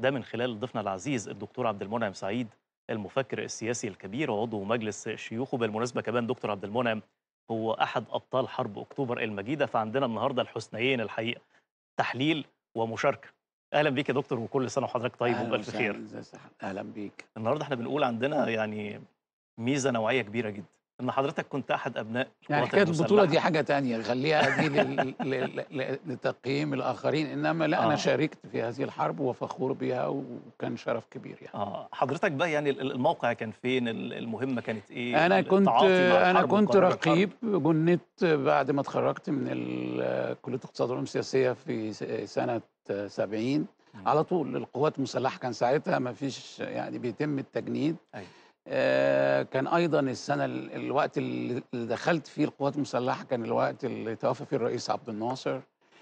ده من خلال ضيفنا العزيز الدكتور عبد المنعم سعيد المفكر السياسي الكبير وعضو مجلس الشيوخ وبالمناسبة كمان دكتور عبد المنعم هو أحد أبطال حرب أكتوبر المجيدة فعندنا النهاردة الحسنيين الحقيقة تحليل ومشاركة أهلا بيك يا دكتور وكل سنة وحضرتك طيب أهلا وبألف وسهلا، خير ازي صح- اهلا بيك النهاردة احنا بنقول عندنا يعني ميزة نوعية كبيرة جدا إن حضرتك كنت أحد أبناء يعني القوات حكايه البطوله المسلحة. دي حاجه تانية خليها دي لل- لل- لل- لتقييم الاخرين انما لا آه. انا شاركت في هذه الحرب وفخور بها وكان شرف كبير يعني آه حضرتك بقى يعني ال- الموقع كان فين ال- المهمة كانت إيه انا كنت التعاطي مع انا الحرب كنت وقرار الحرب. رقيب جنيت بعد ما اتخرجت من ال- كليه الاقتصاد والعلوم السياسيه في س- سنه 70 مم. على طول القوات المسلحه كان ساعتها ما فيش يعني بيتم التجنيد أيوة. آه، كان ايضا السنه ال- الوقت اللي اللي دخلت فيه القوات المسلحه كان الوقت اللي توفى فيه الرئيس عبد الناصر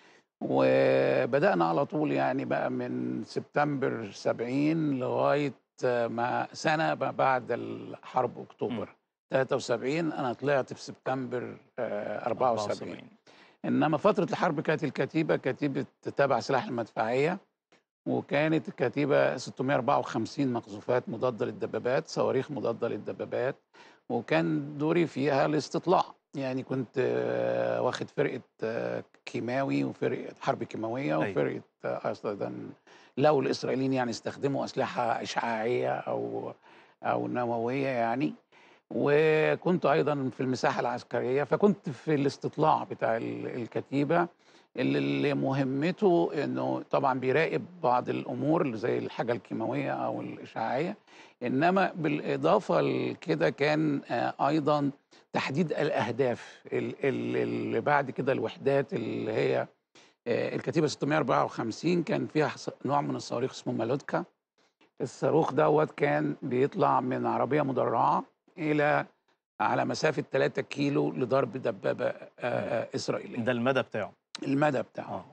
وبدانا على طول يعني بقى من سبتمبر 70 لغايه آه، ما سنه ما بعد الحرب اكتوبر 73 انا طلعت في سبتمبر آه، 74 انما فتره الحرب كانت الكتيبه كتيبه تبع سلاح المدفعيه وكانت الكتيبه 654 مقذوفات مضاده للدبابات صواريخ مضاده للدبابات وكان دوري فيها الاستطلاع يعني كنت آه، واخد فرقه آه، كيماوي وفرقه حرب كيماويه أيوة. وفرقه آه، اصلا لو الاسرائيليين يعني استخدموا اسلحه اشعاعيه او او نوويه يعني وكنت ايضا في المساحه العسكريه فكنت في الاستطلاع بتاع ال- الكتيبه اللي اللي مهمته انه طبعا بيراقب بعض الامور اللي زي الحاجه الكيماويه او الاشعاعيه انما بالاضافه لكده كان آه، ايضا تحديد الاهداف ال- ال- اللي بعد كده الوحدات اللي هي آه، الكتيبه 654 كان فيها ص- نوع من الصواريخ اسمه مالوتكا الصاروخ دوت كان بيطلع من عربيه مدرعه الى على مسافه 3 كيلو لضرب دبابه آه، آه، اسرائيليه ده المدى بتاعه المدى بتاعه آه.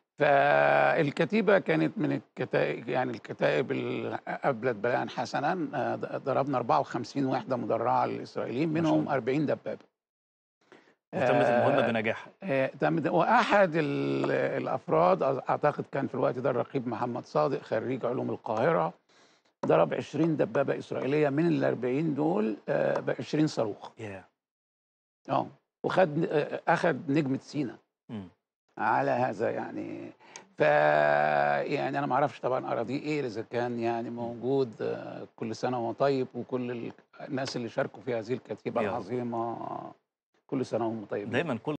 فالكتيبه كانت من الكتائب يعني الكتائب اللي ابلت بلاء حسنا آه، ضربنا 54 وحده مدرعه للاسرائيليين ما شاء منهم الله. 40 دبابه وتمت المهمة آه، بنجاح آه، تم واحد ال- الافراد اعتقد كان في الوقت ده الرقيب محمد صادق خريج علوم القاهره ضرب 20 دبابه اسرائيليه من ال 40 دول ب 20 صاروخ ياه اه وخد آه، اخد نجمه سينا مم. على هذا يعني ف يعني انا ما اعرفش طبعا اراضيه ايه اذا كان يعني موجود آه، كل سنه وهو طيب وكل ال- الناس اللي شاركوا في هذه الكتيبه يا رب. العظيمه كل سنه وهم طيبين دايما كل